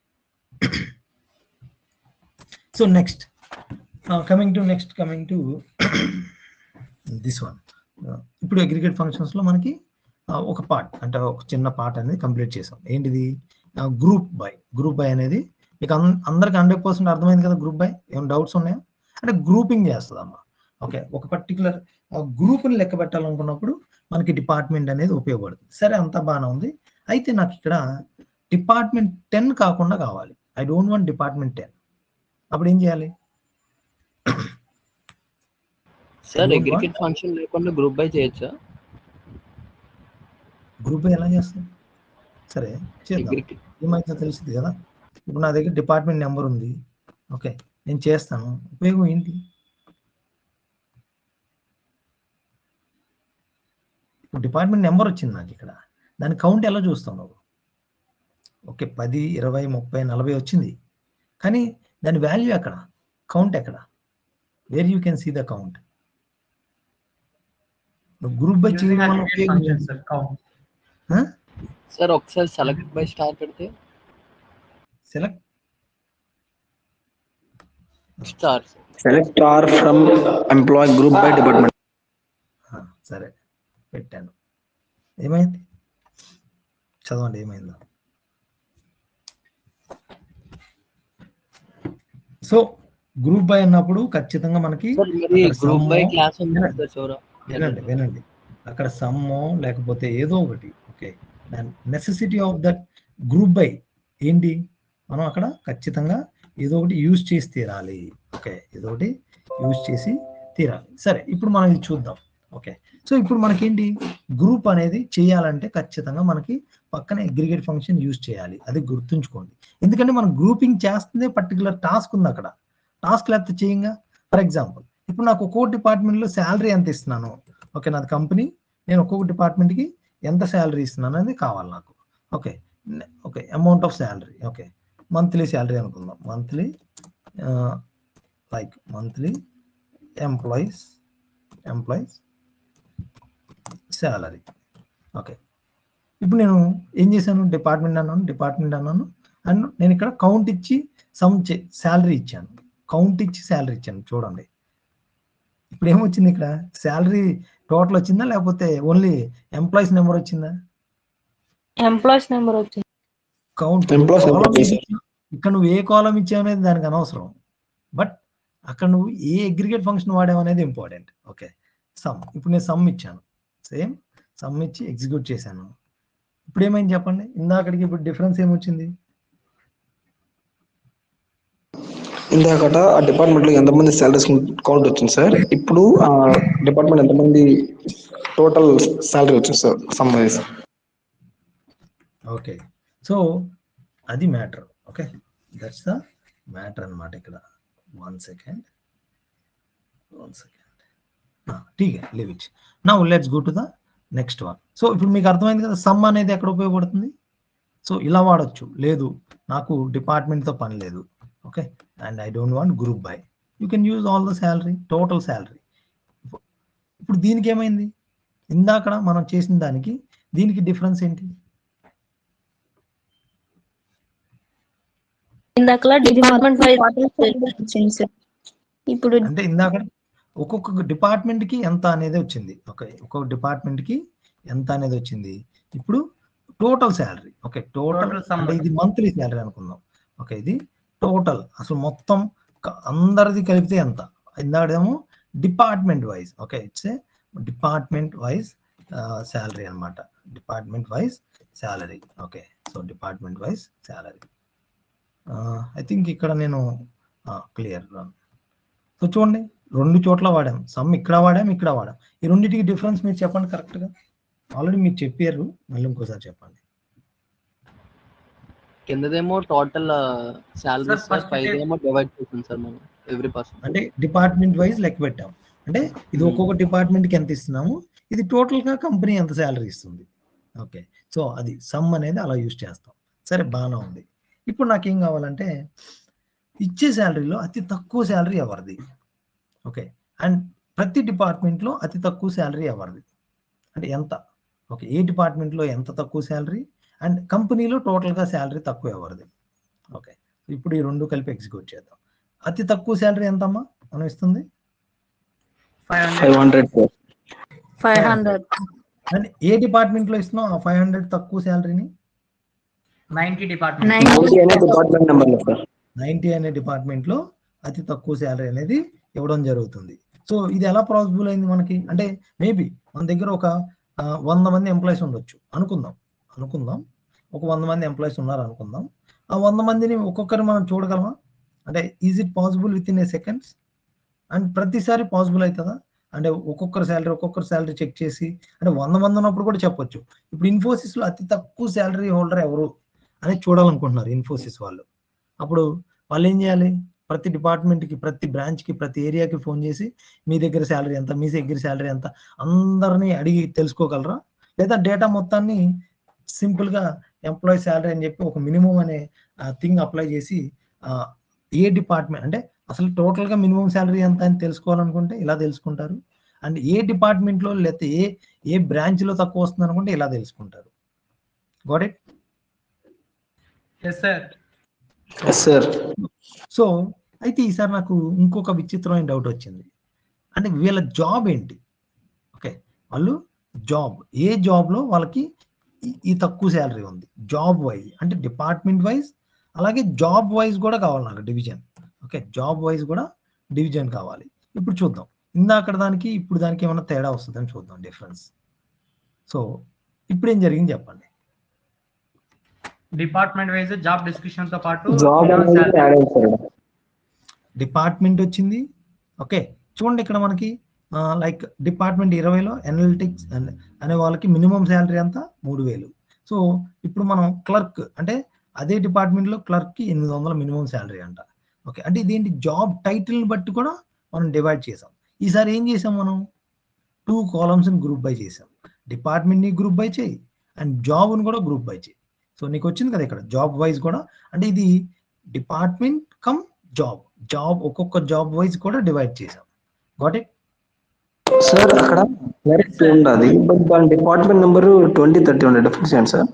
so next coming to next coming to this one ఇప్పుడు అగ్రిగేట్ ఫంక్షన్స్ లో మనకి uh, ఒక పార్ట్ అంటే ఒక చిన్న పార్ట్ అనేది కంప్లీట్ చేసాం ఏంటిది గ్రూప్ బై గ్రూప్ బై అనేది మీకు అన్- అందరికి హండ్రెడ్ పర్సెంట్ అర్థమైంది కదా గ్రూప్ బై ఏమైనా డౌట్స్ ఉన్నాయా అంటే గ్రూపింగ్ చేస్తుంది అమ్మా ఓకే ఒక పర్టికులర్ గ్రూప్ని లెక్క పెట్టాలనుకున్నప్పుడు మనకి డిపార్ట్మెంట్ అనేది ఉపయోగపడుతుంది సరే అంతా బాగానే ఉంది అయితే నాకు ఇక్కడ డిపార్ట్మెంట్ టెన్ కాకుండా కావాలి I don't want department ten అప్పుడు ఏం చేయాలి సార్ Group అగ్రిగేట్ ఫంక్షన్ లేకుండా గ్రూప్ బై చేయొచ్చా గ్రూప్ ఎలా చేస్తాం సరే చేద్దాం అగ్రిగేట్ ఏమైతే తెలిసింది కదా ఇప్పుడు నా దగ్గర డిపార్ట్మెంట్ నెంబర్ ఉంది ఓకే నేను చేస్తాను ఉపయోగం ఏంటి ఇప్పుడు డిపార్ట్మెంట్ నెంబర్ వచ్చింది నాకు ఇక్కడ దాని కౌంట్ ఎలా చూస్తావు నువ్వు ఓకే పది ఇరవై ముప్పై నలభై వచ్చింది కానీ దాని వాల్యూ ఎక్కడ కౌంట్ ఎక్కడ where you can see the count group by Using చేయడం వల్ల aggregate ఉపయోగం function, ఏంటి? sir, count. Huh? సార్ ఒకసారి సెలెక్ట్ బై స్టార్ పెడితే select star select star from employee group by department ఆ, సరే పెట్టాను ఏమైంది చదవండి ఏమైందో సో గ్రూప్ బై అన్నప్పుడు ఖచ్చితంగా మనకి సార్ మరి అక్కడ గ్రూప్ బై సమ్ము- క్లాస్ ఉంది వినండి. కదా చూడ వినండి వినండి అక్కడ సమ్మో లేకపోతే ఏదో ఒకటి okay necessity of that group by ఏంటి మనం అక్కడ ఖచ్చితంగా ఏదో ఒకటి యూజ్ చేసి తీరాలి ఓకే ఏదో ఒకటి యూజ్ చేసి తీరాలి సరే ఇప్పుడు మనం ఇది చూద్దాం ఓకే సో ఇప్పుడు మనకేంటి గ్రూప్ అనేది చేయాలంటే ఖచ్చితంగా మనకి పక్కన అగ్రిగేట్ ఫంక్షన్ యూజ్ చేయాలి అది గుర్తుంచుకోండి ఎందుకంటే మనం గ్రూపింగ్ చేస్తుందే పర్టికులర్ టాస్క్ ఉంది అక్కడ టాస్క్ లేకపోతే చేయంగా ఫర్ ఎగ్జాంపుల్ ఇప్పుడు నాకు ఒక్కొక్క డిపార్ట్మెంట్లో శాలరీ ఎంత ఇస్తున్నాను ఓకే నాది కంపెనీ నేను ఒక్కొక్క డిపార్ట్మెంట్కి ఎంత శాలరీ ఇస్తున్నాను అనేది కావాలి నాకు okay okay amount of salary okay monthly salary అనుకుందాం monthly like monthly employees employees salary okay ఇప్పుడు నేను ఏం చేశాను డిపార్ట్మెంట్ అన్నాను డిపార్ట్మెంట్ అన్నాను అండ్ నేను ఇక్కడ కౌంట్ ఇచ్చి సమ్ శాలరీ ఇచ్చాను కౌంట్ ఇచ్చి శాలరీ ఇచ్చాను చూడండి ఇప్పుడు ఏమొచ్చింది ఇక్కడ శాలరీ టోటల్ వచ్చిందా లేకపోతే ఓన్లీ ఎంప్లాయీస్ నెంబర్ వచ్చిందా ఎంప్లాయీస్ నెంబర్ వచ్చింది కౌంట్ Employees number వచ్చింది. ఇక్కడ నువ్వు ఏ కాలం ఇచ్చావు అనేది దానికి అనవసరం బట్ అక్కడ నువ్వు ఏ అగ్రిగేట్ ఫంక్షన్ వాడావు అనేది ఇంపార్టెంట్ ఓకే సమ్ ఇప్పుడు నేను సమ్ ఇచ్చాను సేమ్ సమ్ ఇచ్చి ఎగ్జిక్యూట్ చేశాను ఇప్పుడు ఏమైంది చెప్పండి ఇందాకడికి ఇప్పుడు డిఫరెన్స్ ఏమొచ్చింది ఇందాకట ఆ డిపార్ట్మెంట్ లో ఎంతమంది సాలరీస్ కౌంట్ వచ్చింది సార్ ఇప్పుడు ఆ డిపార్ట్మెంట్ ఎంతమంది టోటల్ సాలరీ వచ్చింది సార్ సంబంధించి ఓకే సో అది matter okay that's the matter అన్నమాట ఇక్కడ వన్ సెకండ్ వన్ సెకండ్ ఠీక్ లివ్ ఇట్ నా let's go to the next one so ఇప్పుడు మీకు అర్థమైంది కదా సమ్ అనేది ఎక్కడ ఉపయోగపడుతుంది సో ఇలా వాడచ్చు లేదు నాకు డిపార్ట్మెంట్తో పని లేదు okay and I don't want group by you can use all the salary total salary ఇప్పుడు దీనికి ఏమైంది ఇందాకడ మనం చేసిన దానికి దీనికి డిఫరెన్స్ ఏంటి ఇందాకలా డిపార్ట్మెంట్ వైజ్ వచ్చింది సార్ ఇప్పుడు అంటే ఇందాక ఒక్కొక్క డిపార్ట్మెంట్ కి ఎంత అనేది వచ్చింది ఓకే ఒక్కొక్క డిపార్ట్మెంట్ కి ఎంత అనేది వచ్చింది ఇప్పుడు total salary okay total Total sum. అంటే ఇది మంత్లీ శాలరీ అనుకుందాం ఓకే ఇది టోటల్ అసలు మొత్తం క- అందరిది కలిపితే ఎంత ఇందాకేమో department wise okay it's a department wise salary అన్నమాట department wise salary okay so department wise salary I think ఇక్కడ నేను క్లియర్ సో చూడండి రెండు చోట్ల వాడాం సమ్ ఇక్కడ వాడాం ఇక్కడ వాడాం ఈ రెండింటికి డిఫరెన్స్ మీరు చెప్పండి కరెక్ట్ గా ఆల్రెడీ మీరు చెప్పారు మళ్ళీ ఇంకోసారి చెప్పండి కిందదేమో total salary Sir, sir first పైదేమో డివైడ్ చేసింది సార్ మనం ఎవ్రీ పర్సన్ అంటే డిపార్ట్మెంట్ వైజ్ లెక్క పెట్టాం అంటే ఇది Hmm. ఒక్కొక్క డిపార్ట్మెంట్ కి ఎంత ఇస్తున్నాము ఇది టోటల్ గా కంపెనీ ఎంత శాలరీ ఇస్తుంది ఓకే సో అది సమ్ అనేది అలా యూజ్ చేస్తాం సరే బాగానే ఉంది ఇప్పుడు నాకేం కావాలంటే ఇచ్చే శాలరీలో అతి తక్కువ శాలరీ ఎవరిది ఓకే అండ్ ప్రతి డిపార్ట్మెంట్ లో అతి తక్కువ శాలరీ ఎవరిది అంటే ఎంత ఓకే ఏ డిపార్ట్మెంట్ లో ఎంత తక్కువ శాలరీ అండ్ కంపెనీలో టోటల్ గా శాలరీ తక్కువ ఎవరిది ఓకే ఇప్పుడు ఈ రెండు కలిపి ఎగ్జిక్యూట్ చేద్దాం అతి తక్కువ శాలరీ ఎంతమ్మా మనం ఇస్తుంది five five hundred hundred five hundred and a department లో ఇస్తున్నాం ఆ ఫైవ్ హండ్రెడ్ తక్కువ శాలరీని ninety department nine department number sir ninety అనే డిపార్ట్మెంట్ లో అతి తక్కువ శాలరీ అనేది ఇవ్వడం జరుగుతుంది సో ఇది ఎలా పాసిబుల్ అయింది మనకి అంటే మేబీ మన దగ్గర ఒక ఆ, వంద మంది ఎంప్లాయీస్ ఉండొచ్చు అనుకుందాం అనుకుందాం ఒక వంద మంది ఎంప్లాయీస్ ఉన్నారు అనుకుందాం ఆ వంద మందిని ఒక్కొక్కరు మనం చూడగలమా అంటే is it possible with in a seconds and ప్రతిసారి పాసిబుల్ అవుతుందా అంటే ఒక్కొక్కరు శాలరీ ఒక్కొక్కరు శాలరీ చెక్ చేసి అంటే వంద మంది ఉన్నప్పుడు కూడా చెప్పొచ్చు ఇప్పుడు ఇన్ఫోసిస్ లో అతి తక్కువ శాలరీ హోల్డర్ ఎవరు అనేది చూడాలనుకుంటున్నారు ఇన్ఫోసిస్ వాళ్ళు అప్పుడు వాళ్ళు ఏం చేయాలి ప్రతి డిపార్ట్మెంట్ కి ప్రతి బ్రాంచ్ కి ప్రతి ఏరియాకి ఫోన్ చేసి మీ దగ్గర శాలరీ ఎంత మీ దగ్గర శాలరీ ఎంత అందరినీ అడిగి తెలుసుకోగలరా లేదా డేటా మొత్తాన్ని సింపుల్ గా ఎంప్లాయీ శాలరీ అని చెప్పి ఒక మినిమం అనే థింగ్ అప్లై చేసి ఆ, ఏ డిపార్ట్మెంట్ అంటే అసలు టోటల్ గా మినిమం శాలరీ ఎంత అని తెలుసుకోవాలనుకుంటే ఇలా తెలుసుకుంటారు అండ్ ఏ డిపార్ట్మెంట్ లో లేకపోతే ఏ ఏ బ్రాంచ్ లో తక్కువ వస్తుంది అనుకుంటే ఇలా తెలుసుకుంటారు got it yes sir yes sir so అయితే ఈసారి నాకు ఇంకొక విచిత్రమైన డౌట్ వచ్చింది అంటే వీళ్ళ జాబ్ ఏంటి ఓకే వాళ్ళు జాబ్ ఏ జాబ్ లో వాళ్ళకి ఈ- ఈ తక్కువ శాలరీ ఉంది జాబ్ వైజ్ అంటే డిపార్ట్మెంట్ వైజ్ అలాగే జాబ్ వైజ్ కూడా కావాలి నాకు డివిజన్ ఓకే జాబ్ వైజ్ కూడా డివిజన్ కావాలి ఇప్పుడు చూద్దాం ఇందాక దానికి ఇప్పుడు దానికి ఏమైనా తేడా వస్తుందని చూద్దాం డిఫరెన్స్ సో ఇప్పుడు ఏం జరిగింది చెప్పండి డిపార్ట్మెంట్ వైజ్ జాబ్ డిస్క్రిప్షన్ తో పాటు జాబ్ అనేది salary. యాడ్ అయింది సార్ డిపార్ట్మెంట్ వచ్చింది ఓకే చూడండి ఇక్కడ మనకి లైక్ డిపార్ట్మెంట్ ఇరవైలో అనలిటిక్స్ అనే వాళ్ళకి మినిమం శాలరీ అంతా మూడు వేలు సో ఇప్పుడు మనం క్లర్క్ అంటే అదే డిపార్ట్మెంట్ లో క్లర్క్ కి ఎనిమిది వందల మినిమం శాలరీ అంట ఓకే అంటే ఇదేంటి జాబ్ టైటిల్ బట్టి కూడా మనం డివైడ్ చేసాం ఈసారి ఏం చేసాం మనం టూ కాలమ్స్ ని గ్రూప్ బై చేసాం డిపార్ట్మెంట్ ని గ్రూప్ బై చేయి అండ్ జాబ్ ని కూడా గ్రూప్ బై చేయి సో నీకు వచ్చింది కదా ఇక్కడ జాబ్ వైజ్ కూడా అంటే ఇది డిపార్ట్మెంట్ కమ్ జాబ్ జాబ్ ఒక్కొక్క జాబ్ వైజ్ కూడా డివైడ్ చేసాం గాట్ ఇట్ సార్ అక్కడ క్లర్క్ ఉండదు బట్ దాని డిపార్ట్మెంట్ నెంబర్ ట్వంటీ థర్టీ ఉండే డిఫరెన్స్ ఏంటి సార్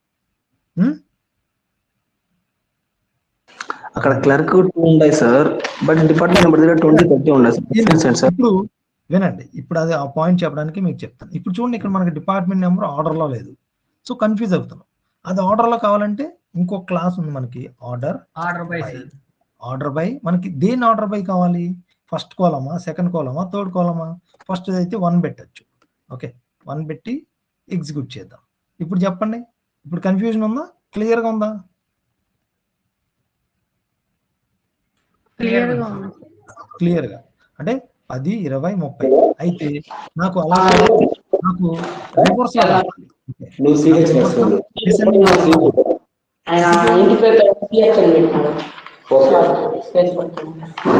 అక్కడ క్లర్క్ టూ ఉన్నాయి సార్ బట్ డిపార్ట్మెంట్ నెంబర్ దగ్గర ట్వంటీ థర్టీ ఉన్నాయి సార్ డిఫరెన్స్ ఏంటి సార్ ఇప్పుడు వినండి ఇప్పుడు అది ఆ పాయింట్ చెప్పడానికి మీకు చెప్తాను ఇప్పుడు చూడండి ఇక్కడ మనకి డిపార్ట్మెంట్ నెంబర్ ఆర్డర్ లో లేదు సో కన్ఫ్యూజ్ అవుతున్నాం అది ఆర్డర్ లో కావాలంటే ఇంకో క్లాస్ ఉంది మనకి order order by by order by మనకి దేని ఆర్డర్ బై కావాలి ఫస్ట్ కోలమా సెకండ్ కోలమా థర్డ్ కోలమా ఫస్ట్ అయితే వన్ పెట్టచ్చు ఓకే వన్ పెట్టి ఎగ్జిక్యూట్ చేద్దాం ఇప్పుడు చెప్పండి ఇప్పుడు కన్ఫ్యూజన్ ఉందా క్లియర్ గా ఉందా క్లియర్ గా ఉంది క్లియర్ గా అంటే పది ఇరవై ముప్పై అయితే నాకు అలా నాకు రివర్స్ లో రావాలి. Descending లో ఆయన ఇంటి పేరు సిహెచ్ఎల్ పెట్టినాడు స్పేస్ పడుతుంది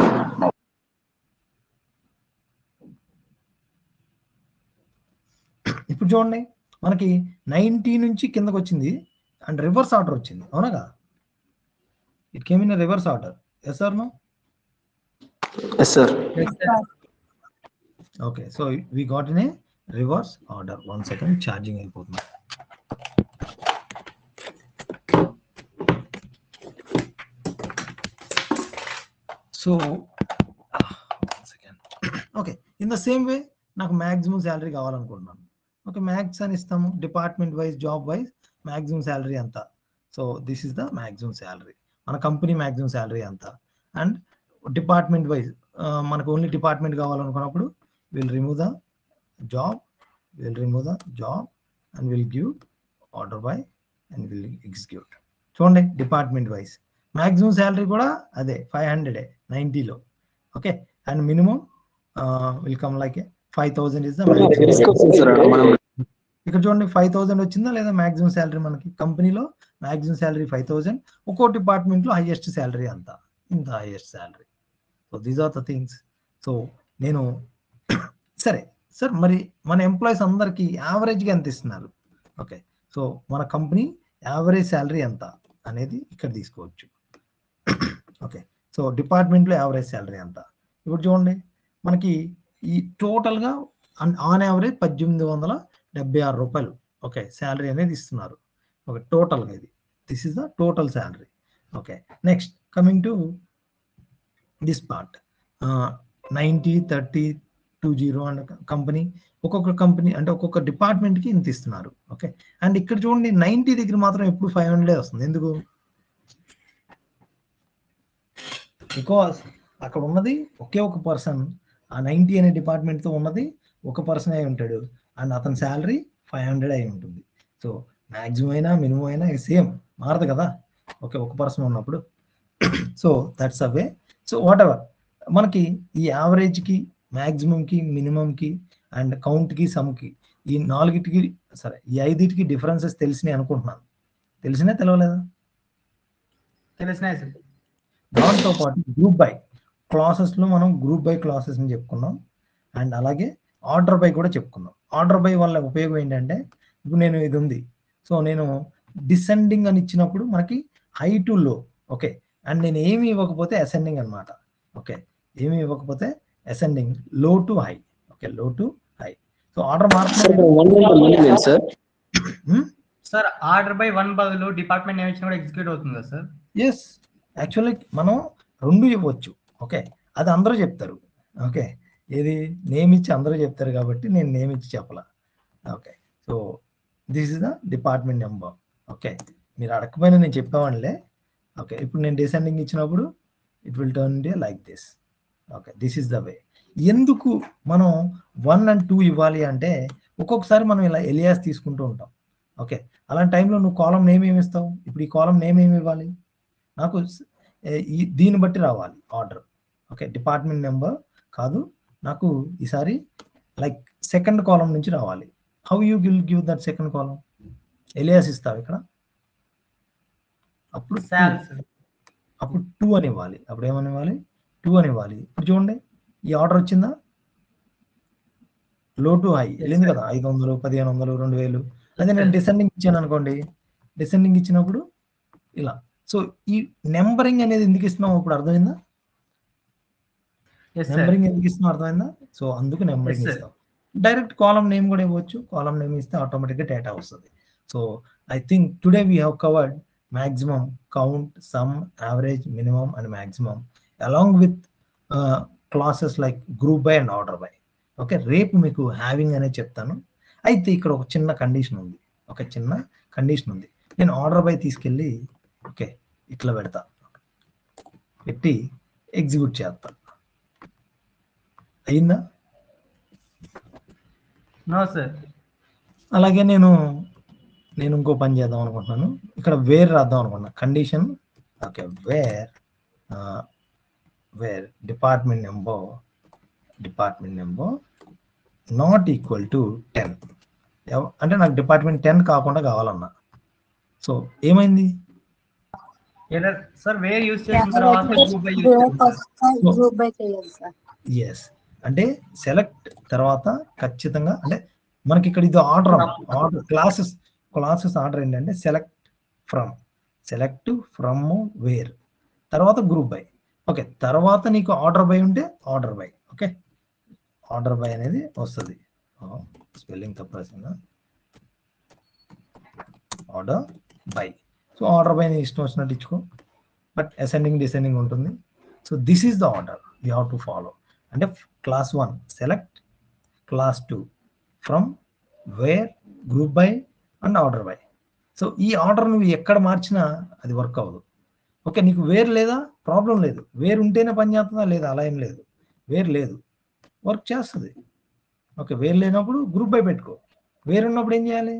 ఇప్పుడు చూడండి మనకి నైన్టీ నుంచి కిందకు వచ్చింది అండ్ రివర్స్ ఆర్డర్ వచ్చింది అవునగా it came in reverse order yes sir no yes sir okay so we got in a reverse order one second charging అయిపోతుంది so second okay in the same way నాకు మ్యాక్సిమం శాలరీ కావాలనుకుంటున్నాను ఓకే మ్యాక్స్ అని ఇస్తాము department wise job wise maximum salary ఎంత so this is the maximum salary మన కంపెనీ మ్యాక్సిమం శాలరీ ఎంత అండ్ డిపార్ట్మెంట్ వైజ్ మనకు ఓన్లీ డిపార్ట్మెంట్ కావాలనుకున్నప్పుడు will remove the job will remove the job and will give order by and will execute చూడండి డిపార్ట్మెంట్ వైజ్ మ్యాక్సిమం శాలరీ కూడా అదే ఫైవ్ హండ్రెడే నైంటీలో okay and minimum will come like five thousand is the మనం ఇక్కడ చూడండి ఫైవ్ థౌసండ్ వచ్చిందా లేదా మాక్సిమం శాలరీ మనకి కంపెనీలో మాక్సిమం శాలరీ ఫైవ్ థౌసండ్ ఒక్కో డిపార్ట్మెంట్ లో హైయెస్ట్ శాలరీ అంత ఇంత highest salary so these are the things so నేను సరే సార్ మరి మన ఎంప్లాయీస్ అందరికి యావరేజ్గా ఎంత ఇస్తున్నారు ఓకే సో మన కంపెనీ యావరేజ్ శాలరీ ఎంత అనేది ఇక్కడ తీసుకోవచ్చు ఓకే సో డిపార్ట్మెంట్లో యావరేజ్ శాలరీ ఎంత ఇప్పుడు చూడండి మనకి ఈ టోటల్గా ఆన్ యావరేజ్ పద్దెనిమిది వందల డెబ్బై ఆరు రూపాయలు ఓకే శాలరీ అనేది ఇస్తున్నారు ఓకే టోటల్గా ఇది this is the total salary okay next coming to this part ninety thirty two zero and company ఒక్కొక్క కంపెనీ అంటే ఒక్కొక్క డిపార్ట్మెంట్కి ఇంత ఇస్తున్నారు ఓకే అండ్ ఇక్కడ చూడండి నైంటీ దగ్గర మాత్రం ఎప్పుడు ఫైవ్ హండ్రెడ్ వస్తుంది ఎందుకు బికాస్ అక్కడ ఉన్నది ఒకే ఒక పర్సన్ ఆ నైంటీ అనే డిపార్ట్మెంట్తో ఉన్నది ఒక పర్సన్ అయి ఉంటాడు అండ్ అతని శాలరీ ఫైవ్ హండ్రెడ్ అయి ఉంటుంది సో మ్యాక్సిమం అయినా మినిమం అయినా సేమ్ మారదు కదా ఓకే ఒక పర్సన్ ఉన్నప్పుడు సో దట్స్ అవే సో వాట్ ఎవర్ మనకి ఈ యావరేజ్కి మ్యాక్సిమంకి మినిమంకి అండ్ కౌంట్కి సమ్కి ఈ నాలుగిటికి సరే ఈ ఐదిటికి డిఫరెన్సెస్ తెలిసినాయి అనుకుంటున్నాను తెలిసినా తెలవలేదా తెలిసినాయి సార్ దాంతో పాటు గ్రూప్ బై క్లాసెస్ లో మనం గ్రూప్ బై క్లాసెస్ అని చెప్పుకున్నాం అండ్ అలాగే ఆర్డర్ బై కూడా చెప్పుకున్నాం ఆర్డర్ బై వల్ల ఉపయోగం ఏంటంటే ఇప్పుడు నేను ఇది ఉంది సో నేను డిసెండింగ్ అని ఇచ్చినప్పుడు మనకి high to low okay and నేను ఏమి ఇవ్వకపోతే అసెండింగ్ అన్నమాట ఓకే ఏమి ఇవ్వకపోతే ascending low to high okay low to high so order మారుతుంది sir sir order by one బదులు డిపార్ట్మెంట్ నేమ్ ఇచ్చినా కూడా ఎగ్జిక్యూట్ అవుతుంది కదా సార్ ఎస్ యాక్చువల్లీ మనం రెండు ఇవ్వచ్చు ఓకే అది అందరూ చెప్తారు ఓకే ఏది నేమ్ ఇచ్చి అందరూ చెప్తారు కాబట్టి నేను నేమ్ ఇచ్చి చెప్పలా okay so this is the department number okay మీరు అడగకపోయినా నేను చెప్పేవాళ్ళే ఓకే ఇప్పుడు నేను డిసెండింగ్ ఇచ్చినప్పుడు it will turn day like this okay this is the way ఎందుకు మనం వన్ అండ్ టూ ఇవ్వాలి అంటే ఒక్కొక్కసారి మనం ఇలా ఎలియాస్ తీసుకుంటూ ఉంటాం ఓకే అలాంటి టైంలో నువ్వు కాలం నేమ్ ఏమి ఇస్తావు ఇప్పుడు ఈ కాలం నేమ్ ఏమి ఇవ్వాలి నాకు స్- ఏ- ఈ దీన్ని బట్టి రావాలి ఆర్డర్ ఓకే డిపార్ట్మెంట్ నెంబర్ కాదు నాకు ఈసారి లైక్ సెకండ్ కాలం నుంచి రావాలి how you will give that second column alias ఇస్తావు ఇక్కడ అప్పుడు two. సాల్ సార్ అప్పుడు టూ అని ఇవ్వాలి అప్పుడు ఏమని ఇవ్వాలి టూ అని ఇవ్వాలి ఇప్పుడు చూడండి ఈ ఆర్డర్ వచ్చిందా లో టు హై వెళ్ళింది కదా ఐదు వందలు పదిహేను వందలు రెండు వేలు అదే నేను డిసెండింగ్ ఇచ్చాను అనుకోండి డిసెండింగ్ ఇచ్చినప్పుడు ఇలా సో ఈ నెంబరింగ్ అనేది ఎందుకు ఇస్తున్నాం ఇప్పుడు అర్థమైందా ఎస్ సార్ నెంబరింగ్ ఎందుకు ఇస్తున్నాం అర్థమైందా సో అందుకు నెంబరింగ్ Yes, sir. ఇస్తాం డైరెక్ట్ కాలం నేమ్ కూడా ఇవ్వచ్చు కాలం నేమ్ ఇస్తే ఆటోమేటిక్గా డేటా వస్తుంది so I think today we have covered maximum count sum average minimum and maximum along with clauses like group by and order by okay రేపు మీకు హ్యావింగ్ అనేది చెప్తాను అయితే ఇక్కడ ఒక చిన్న కండిషన్ ఉంది ఒక చిన్న కండిషన్ ఉంది నేను ఆర్డర్ బై తీసుకెళ్ళి ఓకే ఇట్లా పెడతా పెట్టి ఎగ్జిక్యూట్ చేస్తా అయిందా నో సార్ అలాగే నేను నేను ఇంకో పని చేద్దాం అనుకుంటున్నాను ఇక్కడ వేర్ రాద్దాం అనుకున్నా condition okay where where department number department number not equal to ten అంటే నాకు డిపార్ట్మెంట్ టెన్ కాకుండా కావాలన్నా సో ఏమైంది ఎర్రర్ సార్ వేర్ యూజ్ చేసిన తర్వాత గ్రూప్ బై యూజ్ చేస్తాం గ్రూప్ బై చేయాలి సార్ ఎస్ అంటే సెలెక్ట్ తర్వాత ఖచ్చితంగా అంటే మనకి ఇక్కడ ఇది order order classes classes order ఏంటంటే select from select from where తర్వాత గ్రూప్ బై ఓకే తర్వాత నీకు ఆర్డర్ బై ఉంటే order by okay order by అనేది వస్తుంది స్పెల్లింగ్ తప్పు రాసిందా order by so order by నీ ఇష్టం వచ్చినట్టు ఇచ్చుకో బట్ అసెండింగ్ డిసెండింగ్ ఉంటుంది so this is the order you have to follow అంటే class one select class two from where group by and order by so ఈ ఆర్డర్ నువ్వు ఎక్కడ మార్చినా అది వర్క్ అవ్వదు ఓకే నీకు వేర్ లేదా ప్రాబ్లం లేదు వేర్ ఉంటేనే పని చేస్తుందా లేదా అలా ఏం లేదు వేర్ లేదు వర్క్ చేస్తుంది ఓకే వేర్ లేనప్పుడు గ్రూప్ బై పెట్టుకో వేర్ ఉన్నప్పుడు ఏం చేయాలి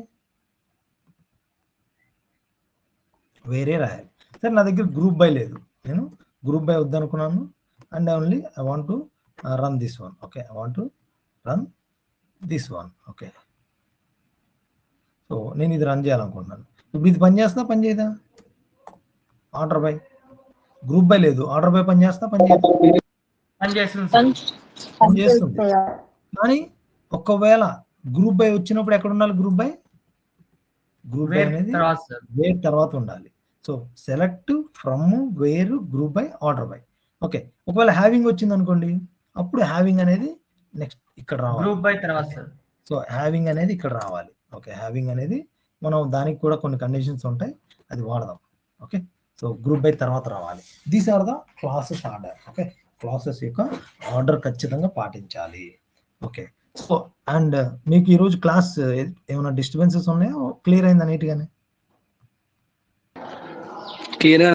వేరే రాయాలి సరే నా దగ్గర గ్రూప్ బై లేదు నేను గ్రూప్ బై వద్దనుకున్నాను and only I want to run this one okay I want to run this one okay so నేను ఇది రన్ చేయాలనుకుంటున్నాను ఇప్పుడు ఇది పని చేస్తా పని చేయదా ఆర్డర్ బై గ్రూప్ బై లేదు ఆర్డర్ బై పని చేస్తా పని చేయదా పని చేస్తుంది సార్ పని చేస్తుంది కానీ ఒకవేళ గ్రూప్ బై వచ్చినప్పుడు ఎక్కడ ఉండాలి group by group by where అనేది తర్వాత సార్ వేర్ తర్వాత ఉండాలి so select from where group by order by okay ఒకవేళ హ్యావింగ్ వచ్చింది అనుకోండి అప్పుడు హ్యావింగ్ అనేది నెక్స్ట్ ఇక్కడ రావాలి గ్రూప్ బై తర్వాత సార్ సో హ్యావింగ్ అనేది ఇక్కడ రావాలి ఓకే హ్యావింగ్ అనేది మనం దానికి కూడా కొన్ని కండిషన్స్ ఉంటాయి అది వాడదాం ఓకే సో గ్రూప్ బై తర్వాత రావాలి these are the classes order okay classes యొక్క ఆర్డర్ ఖచ్చితంగా పాటించాలి ఓకే సో అండ్ మీకు ఈరోజు క్లాస్ ఏమైనా డిస్టర్బెన్సెస్ ఉన్నాయా క్లియర్ అయిందా నీట్గానే క్లియర్